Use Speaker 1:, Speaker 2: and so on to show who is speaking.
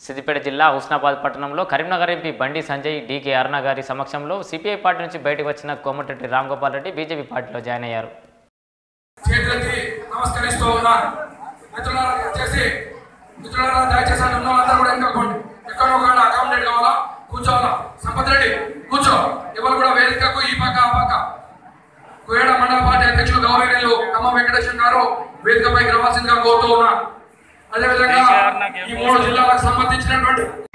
Speaker 1: సిద్దిపేట జిల్లా హుస్నాబాద్ పట్టణంలో కరీంనగర్ ఎంపీ బండి సంజయ్ డీకే అరుణ గారి సమక్షంలో సిపిఐ పార్టీ నుంచి బయటకు వచ్చిన కోమటిరెడ్డి రామ్గోపాల్ రెడ్డి బీజేపీ పార్టీలో జాయిన్ అయ్యారు
Speaker 2: చేతులెత్తి నమస్కరిస్తూ ఉన్నాను మిత్రులారా దయచేసి మిత్రులారా దయచేసి అని ఉన్న వాళ్ళందరూ కూడా ఎన్నుకోండి ఎక్కడో ఒక అకామిడేట్ కావాలా కూర్చోవాలా సంపత్ రెడ్డి కూర్చో ఎవరు కూడా వేదికకు ఈ పక్క ఆ పక్క కోయడ మండల పార్టీ అధ్యక్షులు గౌరవనీయులు కమ్మ వెంకటేశ్వర గారు వేదికపైకి రావాల్సిందిగా కోరుతూ ఉన్నాను అదేవిధంగా ఈ మూడు జిల్లాలకు సంబంధించినటువంటి